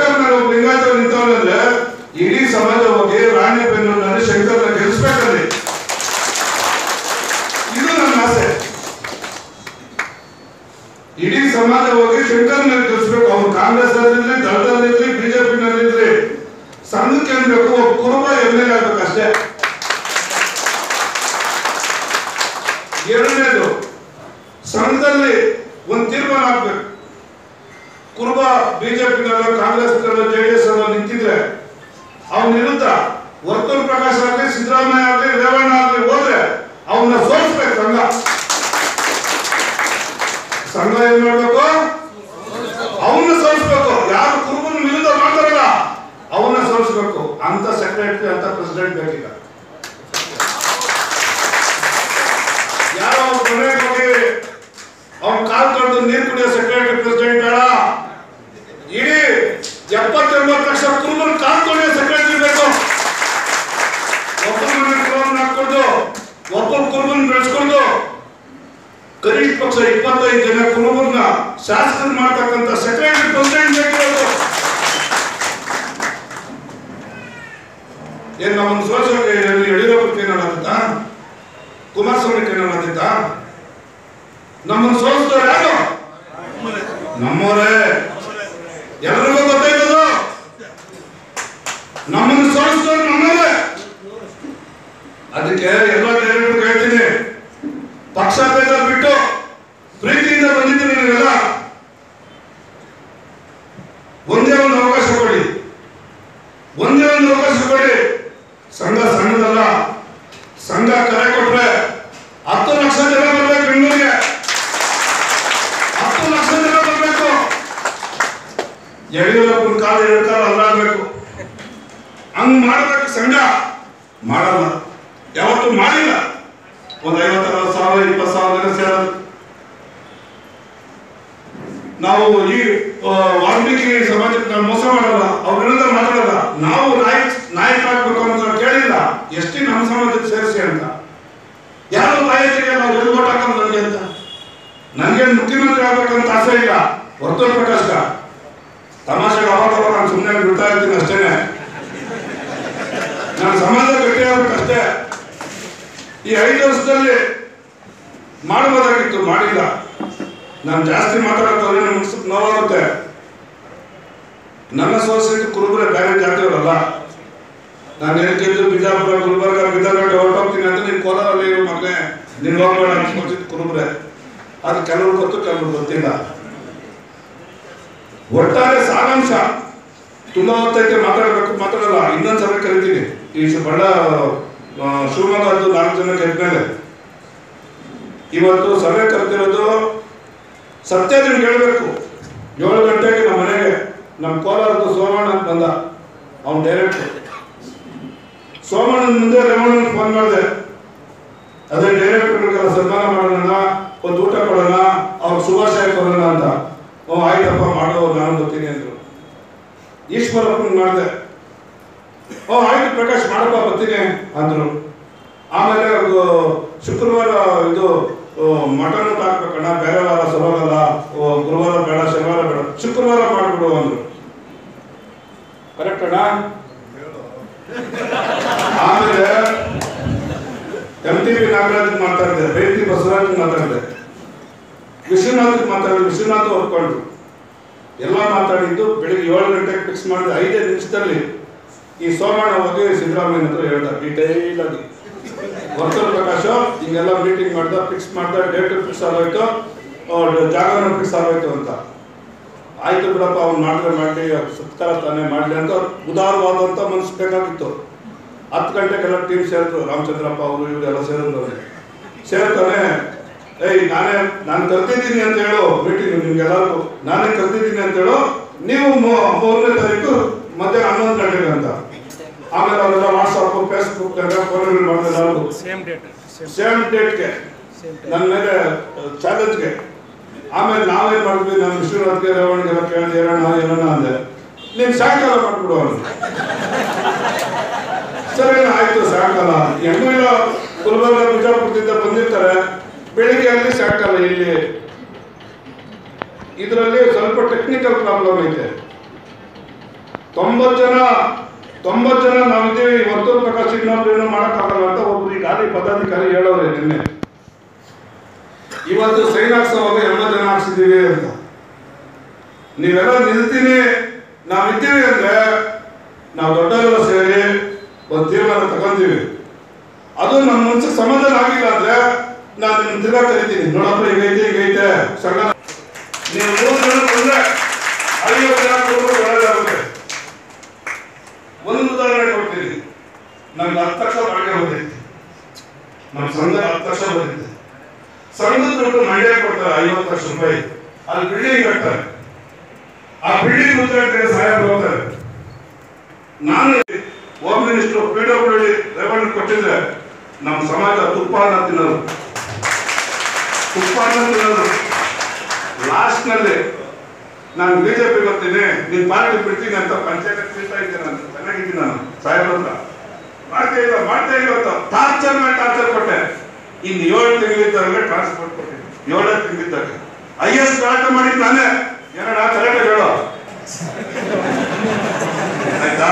ಶಂಕರ್ನಾಗ ಒಬ್ಬ ಲಿಂಗಾಯತ ನಿಂತವನಂದ್ರೆ ಇಡೀ ಸಮಾಜ ಹೋಗಿ ರಾಣಿಬೆನ್ನೂರಿನಲ್ಲಿ ಶಂಕರ್ನ ಗೆಲ್ಲಿಸ್ಬೇಕಲ್ಲಿ ಇದು ನನ್ನ ಆಸೆ ಇಡೀ ಸಮಾಜ ಹೋಗಿ ಶಂಕರ್ನ ಗೆಲ್ಲಿಸ್ಬೇಕು ಅವ್ರು ಕಾಂಗ್ರೆಸ್ ನಲ್ಲಿರ್ಲಿ ದಳದಲ್ಲಿರ್ಲಿ ಬಿಜೆಪಿ ನಲ್ಲಿರ್ಲಿ ಸಂಘಕ್ಕೆ ಅನ್ಬೇಕು ಒಬ್ಬ ಕುರುಬ ಎಮ್ ಎಲ್ ಆಗ್ಬೇಕು ಅಷ್ಟೇ ಎರಡನೇದು ಸಂಘದಲ್ಲಿ ಒಂದು ತೀರ್ಮಾನ ಆಗ್ಬೇಕು ಕುರುಬ ಬಿಜೆಪಿನಲ್ಲ ಕಾಂಗ್ರೆಸ್ ಜೆ ಡಿ ಎಸ್ ನಿಂತಿದ್ರೆ ಅವನ ವಿರುದ್ಧ ವರ್ತೂರ್ ಪ್ರಕಾಶ್ ಆಗಲಿ ಸಿದ್ದರಾಮಯ್ಯ ಆಗಲಿ ರೇವಣ್ಣ ಆಗಲಿ ಹೋದ್ರೆ ಅವನ್ನ ಸೋಲಿಸ್ಬೇಕು ಸಂಘ ಸಂಘ ಏನ್ ಮಾಡ್ಬೇಕು ಅವನ್ನ ಸೋಲಿಸ್ಬೇಕು ಯಾರು ಕುರುಬನ ವಿರುದ್ಧ ಮಾಡ್ತಾರಲ್ಲ ಅವನ್ನ ಸೋಲಿಸ್ಬೇಕು ಅಂತ ಸೆಕ್ರೆಟರಿ ಅಂತ ಪ್ರೆಸಿಡೆಂಟ್ ಬೇಕೀಗ ಯಾರೋ ಅವ್ರ ಮನೆಗೆ ಹೋಗಿ ಅವ್ನ ಕಾಲ್ ತೊಳೆದು ನೀರು ಕುಡಿಯೋ ಸೆಕ್ರೆಟರಿ ಪ್ರೆಸಿಡೆಂಟ್ ಬೇಡ ಇಡೀ ಎಪ್ಪತ್ತೆಂಬತ್ತು ಲಕ್ಷ ಕುರುಬನ ಕಾಲ್ ತೊಳೆಯೋ ಸೆಕ್ರೆಟರಿ ಬೇಕು ಒಬ್ಬರ ಮನೆ ಕುರುಬನ್ ಹಾಕೊಂಡು ಒಬ್ಬರ ಕುರುಬನ್ ಬೆಳೆಸ್ಕೊಂಡು ಕನಿಷ್ಠ ಪಕ್ಷ ಇಪ್ಪತ್ತೈದು ಜನ ಕುರುಬರನ್ನ ಶಾಸಕರು ಮಾಡ್ತಕ್ಕಂಥ ಸೆಕ್ರೆಟರಿ ಪ್ರೆಸಿಡೆಂಟ್ ಬೇಕಿರೋದು ಏನ್ ನಮ್ಮನ್ನು ಸೋಲ್ಸೋಕೆ ಯಡಿಯೂರಪ್ಪಕ್ಕೆ ಏನಾಗುತ್ತ ಕುಮಾರಸ್ವಾಮಿ ಏನಾಗುತ್ತ ನಮ್ಮನ್ನು ಸೋಲಿಸ್ತಾರೆ ಯಾರು ನಮ್ಮವರೇ ಎಲ್ರಿಗೂ ಗೊತ್ತಾಯ್ತದು ನಮ್ಮನ್ನು ಸೋಲಿಸ್ತಾರೆ ನಮ್ಮವರೇ ಅದಕ್ಕೆ ಎಲ್ಲ ಡೈರೆಕ್ಟರ್ ಹೇಳ್ತೀನಿ ಪಕ್ಷ ಭೇದ ಬಿಟ್ಟು ಪ್ರೀತಿಯಿಂದ ಬಂದಿದ್ದೀನಿ ನೀವೆಲ್ಲ ಒಂದೇ ಒಂದು ಅವಕಾಶ ಕೊಡಿ ಒಂದೇ ಒಂದು ಅವಕಾಶ ಕೊಡಿ ಸಂಘ ಸಣ್ಣದಲ್ಲ ಸಂಘ ಕರೆ ಕೊಟ್ರೆ ಹತ್ತು ಲಕ್ಷ ಜನ ಬರ್ಬೇಕು ಬೆಂಗಳೂರಿಗೆ ಹತ್ತು ಲಕ್ಷ ಜನ ಬರ್ಬೇಕು ಯಡಿಯೂರಪ್ಪನ ಕಾಲ ಎರಡು ಕಾಲ ಅಲ್ಲಾಡ್ಬೇಕು ಹಂಗ್ ಮಾಡ್ಬೇಕು ಸಂಘ ಮಾಡಲ್ಲ ಯಾವತ್ತೂ ಮಾಡಿಲ್ಲ ಒಂದ್ ಐವತ್ತು ಅರವತ್ತು ಸಾವಿರ ಇಪ್ಪತ್ತು ಸಾವಿರ ಜನ ಸೇರೋದು ನಾವು ಈ ಆ, ವಾಲ್ಮೀಕಿ ಸಮಾಜಕ್ಕೆ ನಾವು ಮೋಸ ಮಾಡಲ್ಲ ಅವ್ರ ವಿರುದ್ಧ ಮಾತಾಡಲ್ಲ ನಾವು ನಾಯಕ್ ನಾಯಕರಾಗಬೇಕು ಅಂತ ನಾವು ಕೇಳಿಲ್ಲ ಎಷ್ಟೇ ನಮ್ಮ ಸಮಾಜಕ್ಕೆ ಸೇರಿಸಿ ಅಂತ ಯಾರು ನಾಯಕರಿಗೆ ನಾವು ಎಲ್ಲಿ ಓಟ್ ಹಾಕೋದು ನನಗೆ ಅಂತ ನನಗೆ ಮುಖ್ಯಮಂತ್ರಿ ಆಗ್ಬೇಕಂತ ಆಸೆ ಇಲ್ಲ ವರ್ತೂರ್ ಪ್ರಕಾಶ್ಗ ತಮಾಷೆಗೆ ಅವಾಗ ಅವಾಗ ನಾನು ಸುಮ್ಮನೆ ಬಿಡ್ತಾ ಇರ್ತೀನಿ ಅಷ್ಟೇನೆ ನಾನು ಸಮಾಜ ಗಟ್ಟಿ ಆಗ್ಬೇಕಷ್ಟೇ ಈ ಐದು ವರ್ಷದಲ್ಲಿ ಮಾಡಬಹುದಾಗಿತ್ತು ಮಾಡಿಲ್ಲ ನಾನು ಜಾಸ್ತಿ ಮಾತಾಡೋದ್ರೆ ನನ್ನ ಮನಸ್ಸಿಗೆ ನೋವಾಗುತ್ತೆ ನನ್ನ ಸೋಸಿಟ್ಟು ಕುರುಬರೇ ಬೇರೆ ಜಾತಿಯವರಲ್ಲ ನಾನು ಹೇಳ್ತಿದ್ದು ಬಿಜಾಪುರ ಗುಲ್ಬರ್ಗ ಬಿದ್ದಗಟ್ಟೆ ಹೊರಟೋಗ್ತೀನಿ ಅಂತ ನೀನು ಕೋಲಾರಲ್ಲಿ ಇರೋ ಮಗನೇ ನೀನು ಹೋಗ್ಬೇಡ ಅನ್ಸ್ಕೊಳ್ತಿದ್ದು ಕುರುಬರೇ ಅದು ಕೆಲವ್ರು ಗೊತ್ತು ಕೆಲವ್ರು ಗೊತ್ತಿಲ್ಲ ಒಟ್ಟಾರೆ ಸಾರಾಂಶ ತುಂಬಾ ಹೊತ್ತೈತೆ ಮಾತಾಡಬೇಕು ಮಾತಾಡಲ್ಲ ಇನ್ನೊಂದ್ ಸಲ ಕರಿತೀನಿ ಈ ಶು- ಬಳ್ಳ ಆ, ಶಿವಮೊಗ್ಗದ್ದು ನಾಲ್ಕು ಜನ ಗೆದ್ಮೇಲೆ ಇವತ್ತು ಸಭೆ ಕರೆದಿರೋದು ಸತ್ಯ ನಿಮ್ಗೆ ಹೇಳ್ಬೇಕು ಏಳು ಗಂಟೆಗೆ ನಮ್ಮ ಮನೆಗೆ ನಮ್ಮ ಕೋಲಾರದ್ದು ಸೋಮಣ್ಣ ಅಂತ ಬಂದ ಅವ್ನು ಡೈರೆಕ್ಟ್ ಸೋಮಣ್ಣನ ಮುಂದೆ ರೇವಣ್ಣನ ಫೋನ್ ಮಾಡಿದೆ ಅದೇ ಡೈರೆಕ್ಟರ್ಗಳಿಗೆಲ್ಲ ಸನ್ಮಾನ ಮಾಡೋಣ ಒಂದು ಊಟ ಕೊಡೋಣ ಅವ್ರ ಶುಭಾಶಯ ಕೊಡೋಣ ಅಂತ ಹ್ಞೂ ಆಯ್ತಪ್ಪ ಮಾಡೋ ನಾನು ಬರ್ತೀನಿ ಅಂದ್ರು ಈಶ್ವರಪ್ಪನ ಮಾಡಿದೆ ಓ ಆಯ್ತು ಪ್ರಕಾಶ್ ಮಾಡಪ್ಪ ಬರ್ತೀನಿ ಅಂದ್ರು ಆಮೇಲೆ ಅದು ಶುಕ್ರವಾರ ಇದು ಮಟನ್ ಊಟ ಹಾಕ್ಬೇಕಣ್ಣ ಬೇರೆ ವಾರ ಸರೋಗಲ್ಲ ಓ, ಗುರುವಾರ ಬೇಡ ಶನಿವಾರ ಬೇಡ ಶುಕ್ರವಾರ ಮಾಡ್ಬಿಡು ಅಂದ್ರು ಕರೆಕ್ಟ್ ಅಣ್ಣ ಆಮೇಲೆ ಎಂ ಟಿ ವಿ ನಾಗರಾಜ್ ಮಾತಾಡಿದೆ ಬೇಟಿ ಬಸವರಾಜ್ ಮಾತಾಡಿದೆ ವಿಶ್ವನಾಥ್ ಮಾತಾಡಿದೆ ವಿಶ್ವನಾಥ್ ಒಪ್ಕೊಂಡ್ರು ಎಲ್ಲ ಮಾತಾಡಿದ್ದು ಬೆಳಿಗ್ಗೆ ಏಳು ಗಂಟೆಗೆ ಫಿಕ್ಸ್ ಮಾಡಿದ ಐದೇ ನಿಮಿಷದಲ್ಲಿ ಈ ಸೋಮಣ್ಣ ಹೋಗಿ ಸಿದ್ದರಾಮಯ್ಯ ಹತ್ರ ಹೇಳ್ದ ಡೀಟೇಲ್ ಆಗಿ ವರ್ತೂರ್ ಪ್ರಕಾಶ್ ಹಿಂಗೆಲ್ಲ ಮೀಟಿಂಗ್ ಮಾಡ್ದ ಫಿಕ್ಸ್ ಮಾಡ್ದ ಡೇಟ್ ಫಿಕ್ಸ್ ಆಗೋಯ್ತು ಜಾಗರಣ ಫಿಕ್ಸ್ ಆಗೋಯ್ತು ಅಂತ ಆಯ್ತು ಬಿಡಪ್ಪ ಅವ್ನು ಮಾಡಿದ್ರೆ ಮಾಡಲಿ ಸತ್ಕಾರ ತಾನೇ ಮಾಡಲಿ ಅಂತ ಉದಾರವಾದಂಥ ಮನಸ್ಸು ಬೇಕಾಗಿತ್ತು ಹತ್ತು ಗಂಟೆಗೆಲ್ಲ ಟೀಮ್ ಸೇರಿದ್ರು ರಾಮಚಂದ್ರಪ್ಪ ಅವರು ಇವರು ಎಲ್ಲ ಸೇರಿದ್ರು ಅವ್ರಿಗೆ. ಸೇರ್ತಾನೆ ಏಯ್ ನಾನೇ ನಾನು ಕರ್ತಿದ್ದೀನಿ ಅಂತ ಹೇಳು ಮೀಟಿಂಗ್ ನಿಮ್ಗೆಲ್ಲರಿಗೂ ನಾನೇ ಕರ್ತಿದ್ದೀನಿ ಅಂತ ಹೇಳು ನೀವು ಮೂ- ಮೂರನೇ ತಾರೀಕು ಮಧ್ಯಾಹ್ನ ಹನ್ನೊಂದು ಗಂಟೆಗೆ ಅಂತ ಆಮೇಲೆ ಅವರೆಲ್ಲ ವಾಟ್ಸಪ್ ಫೇಸ್ಬುಕ್ ಫೋನ್ ಮಾಡಿದ್ರೆ ಎಲ್ಲರಿಗೂ ಸೇಮ್ ಡೇಟ್ ಸೇಮ್ ಸೇಮ್ ಡೇಟ್ಗೆ ನನ್ನ ಮೇಲೆ ಚಾಲೆಂಜ್ಗೆ ಆಮೇಲೆ ನಾವೇನ್ ಮಾಡಿದ್ವಿ ನಮ್ಮ ವಿಶ್ವನಾಥ್ಗೆ ರೇವಣ್ಗೆಲ್ಲ ಕೇಳಿದೆ ಏನಣ್ಣ ಏನಣ್ಣ ಅಂದೆ ನೀನ್ ಸಾಯಂಕಾಲ ಮಾಡ್ಬಿಡು ಅವ್ನು ಸರಿ ಆಯ್ತು ಸಾಯಂಕಾಲ ಹೆಂಗೂ ಇಲ್ಲ ಗುಲ್ಬರ್ಗ ಬಿಜಾಪುರದಿಂದ ಬಂದಿರ್ತಾರೆ ಬೆಳಿಗ್ಗೆ ಅಲ್ಲಿ ಸಾಯಂಕಾಲ ಇಲ್ಲಿ ಇದರಲ್ಲಿ ಸ್ವಲ್ಪ ಟೆಕ್ನಿಕಲ್ ಪ್ರಾಬ್ಲಮ್ ಐತೆ ತೊಂಬತ್ತು ಜನ ತೊಂಬತ್ತು ಜನ ನಾವಿದ್ದೀವಿ ವರ್ತೂರು ಪ್ರಕಾಶ್ ಇನ್ನೊಬ್ರು ಏನೋ ಮಾಡೋಕ್ಕಾಗಲ್ಲ ಅಂತ ಒಬ್ರು ಈ ಗಾಡಿ ಪದಾಧಿಕಾರಿ ಹೇಳೋರೆ ನಿನ್ನೆ ಇವತ್ತು ಸೈನ್ ಹಾಕ್ಸೋವಾಗ ಎಂಬತ್ತು ಜನ ಹಾಕ್ಸಿದ್ದೀವಿ ಅಂತ ನೀವೆಲ್ಲ ನಿಲ್ತೀನಿ ನಾವಿದ್ದೀವಿ ಅಂದ್ರೆ ನಾವು ದೊಡ್ಡವರೆಲ್ಲ ಸೇರಿ ಒಂದು ತೀರ್ಮಾನ ತಗೊಂತೀವಿ ಅದು ನಮ್ಮ ಮನ್ಸಿಗೆ ಸಮಾಧಾನ ಆಗಿಲ್ಲ ಅಂದ್ರೆ ನಾನು ನಿನ್ನ ತಿರ್ಗಾ ಕರಿತೀನಿ ನೋಡಪ್ಪ ಈಗೈತೆ ಈಗೈತೆ ಸಂಘ ನೀವು ಮೂರು ಜನ ಬಂದ್ರೆ ಐವತ್ತು ಜನ ಕೊಟ್ಟರು ಒಳ್ಳೆದಾಗುತ್ತೆ ಒಂದು ಉದಾಹರಣೆ ಕೊಡ್ತೀನಿ ನಮ್ಗೆ ಹತ್ತು ಲಕ್ಷ ಬಾಡಿಗೆ ಬಂದೈತಿ ನಮ್ಮ ಸಂಘ ಹತ್ತು ಲಕ್ಷ ಬಂದಿದೆ ಸಂಘದ ದುಡ್ಡು ಮಂಡ್ಯ ಕೊಡ್ತಾರೆ ಐವತ್ತು ಲಕ್ಷ ರೂಪಾಯಿ ಅಲ್ಲಿ ಬಿಲ್ಡಿಂಗ್ ಕಟ್ತಾರೆ ಆ ಬಿಲ್ಡಿಂಗ್ ಉದ್ಘಾಟನೆ ಸಹಾಯ ಹೋಗ್ತಾರೆ ನಾನು home minister P W D revenue ಕೊಟ್ಟಿದ್ರೆ ನಮ್ಮ ಸಮಾಜ ತುಪ್ಪ ಅನ್ನ ತಿನ್ನೋದು ತುಪ್ಪ ಅನ್ನ ತಿನ್ನೋದು ಲಾಸ್ಟ್ ನಲ್ಲಿ ನಾನು ಬಿಜೆಪಿ ಬರ್ತೀನಿ ನಿನ್ ಪಾರ್ಟಿ ಬಿಡ್ತೀನಿ ಅಂತ ಪಂಚಾಯತ್ ತಿಂತಾ ಇದ್ದೆ ನಾನು ಚೆನ್ನಾಗಿದ್ದೀನಿ ನಾನು ಸಾಹೇಬ್ರ ಹತ್ರ ಮಾಡ್ತಾ ಇಲ್ಲ ಮಾಡ್ತಾ ಇಲ್ಲ ಅಂತ ಟಾರ್ಚರ್ ಮೇಲೆ ಟಾರ್ಚರ್ ಕೊಟ್ಟೆ ಇನ್ನು ಏಳು ತಿಂಗಳಿದ್ದಾಗ ಟ್ರಾನ್ಸ್ಪೋರ್ಟ್ ಕೊಟ್ಟೆ ಏಳೇ ತಿಂಗಳಿದ್ದಾಗ ಐ ಎಸ್ ಗಲಾಟೆ ಮಾಡಿದ್ ನಾನೇ ಏನಣ್ಣ ಕರೆಕ್ಟ್ ಹೇಳೋ ಆಯ್ತಾ